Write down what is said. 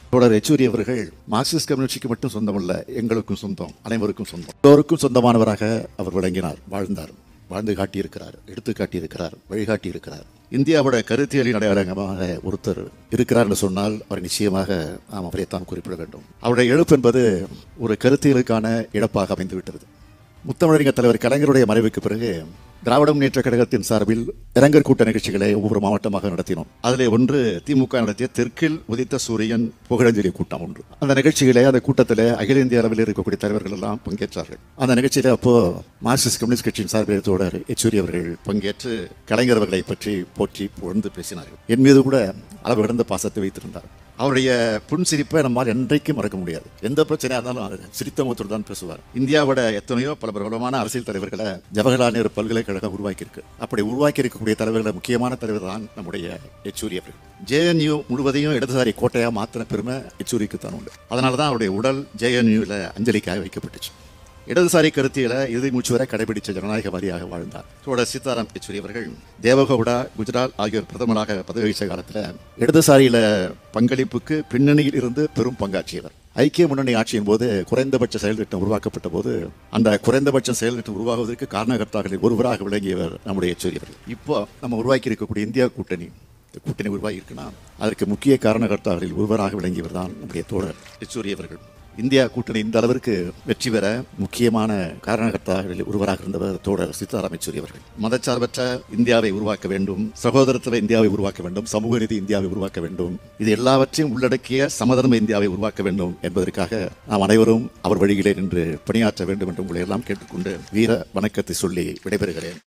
தொடர் யெச்சூரி அவர்கள் மார்க்சிஸ்ட் கம்யூனிஸ்டுக்கு மட்டும் சொந்தமல்ல எங்களுக்கும் சொந்தம் அனைவருக்கும் சொந்தம் எல்லோருக்கும் சொந்தமானவராக அவர் விளங்கினார் வாழ்ந்தார் வாழ்ந்து காட்டியிருக்கிறார் எடுத்து காட்டியிருக்கிறார் வழிகாட்டி இருக்கிறார் இந்தியாவோட கருத்தியலின் அடையாளங்கமாக ஒருத்தர் இருக்கிறார் என்று சொன்னால் அவர் நிச்சயமாக நாம் அவரைத்தான் குறிப்பிட வேண்டும் அவருடைய எழுப்பு என்பது ஒரு கருத்தியலுக்கான இழப்பாக அமைந்துவிட்டது முத்தமிழறிஞர் தலைவர் கலைஞருடைய மறைவுக்கு பிறகு திராவிட முன்னேற்ற கழகத்தின் சார்பில் இரங்கற் கூட்ட நிகழ்ச்சிகளை ஒவ்வொரு மாவட்டமாக நடத்தினோம் அதிலே ஒன்று திமுக நடத்திய தெற்கில் உதித்த சூரியன் புகழஞ்சலி கூட்டம் ஒன்று அந்த நிகழ்ச்சியிலே அந்த கூட்டத்தில் அகில இந்திய அளவில் இருக்கக்கூடிய தலைவர்கள் எல்லாம் பங்கேற்றார்கள் அந்த நிகழ்ச்சியில அப்போ மார்க்சிஸ்ட் கம்யூனிஸ்ட் கட்சியின் சார்பில் தோழர் யெச்சூரி அவர்கள் பங்கேற்று கலைஞர் அவர்களை பற்றி போற்றி புகழ்ந்து பேசினார்கள் என் மீது கூட அளவு கடந்த பாசத்தை வைத்திருந்தார் அவருடைய புன்சிரிப்பை நம்மால் என்றைக்கும் மறக்க முடியாது எந்த பிரச்சனையாக இருந்தாலும் அவர் சிரித்த முகத்தோடு தான் பேசுவார் இந்தியாவோட எத்தனையோ பல பிரபலமான அரசியல் தலைவர்களை ஜவஹர்லால் நேரு பல்கலைக்கழகம் உருவாக்கியிருக்கு அப்படி உருவாக்கி இருக்கக்கூடிய தலைவர்களை முக்கியமான தலைவர் தான் நம்முடைய யெச்சூரி அவர்கள் ஜேஎன்யூ முழுவதையும் இடதுசாரி கோட்டையாக மாற்றின பெருமை யெச்சூரிக்கு தான் உண்டு அதனால தான் அவருடைய உடல் ஜேஎன்யூவில் அஞ்சலிக்காக வைக்கப்பட்டுச்சு இடதுசாரி கருத்தியலை இறுதி மூச்சு வரை கடைபிடிச்ச ஜனநாயகவாதியாக வாழ்ந்தார் தோழர் சீதாராம் யெச்சூரி அவர்கள் தேவகவுடா குஜராத் ஆகியோர் பிரதமராக பதவி வகித்த காலத்தில் இடதுசாரியில பங்களிப்புக்கு பின்னணியில் இருந்து பெரும் பங்காற்றியவர் ஐக்கிய முன்னணி ஆட்சியின் போது குறைந்தபட்ச செயல் திட்டம் உருவாக்கப்பட்ட போது அந்த குறைந்தபட்ச செயல் திட்டம் உருவாகுவதற்கு காரணகர்த்தாக்களில் ஒருவராக விளங்கியவர் நம்முடைய யெச்சூரி அவர்கள் இப்போ நம்ம உருவாக்கி இருக்கக்கூடிய இந்தியா கூட்டணி இந்த கூட்டணி உருவாகி இருக்குன்னா அதற்கு முக்கிய காரணகர்த்தாக்களில் ஒருவராக விளங்கியவர் தான் நம்முடைய தோழர் யெச்சூரி அவர்கள் இந்தியா கூட்டணி இந்த அளவிற்கு வெற்றி பெற முக்கியமான காரணகர்த்தாக்களில் ஒருவராக இருந்தவர் தோழர் சீதாராம் யெச்சூரி அவர்கள் மதச்சார்பற்ற இந்தியாவை உருவாக்க வேண்டும் சகோதரத்துவ இந்தியாவை உருவாக்க வேண்டும் சமூக நீதி இந்தியாவை உருவாக்க வேண்டும் இது எல்லாவற்றையும் உள்ளடக்கிய சமதர்ம இந்தியாவை உருவாக்க வேண்டும் என்பதற்காக நாம் அனைவரும் அவர் வழியிலே நின்று பணியாற்ற வேண்டும் என்று உங்களை எல்லாம் கேட்டுக்கொண்டு வீர வணக்கத்தை சொல்லி விடைபெறுகிறேன்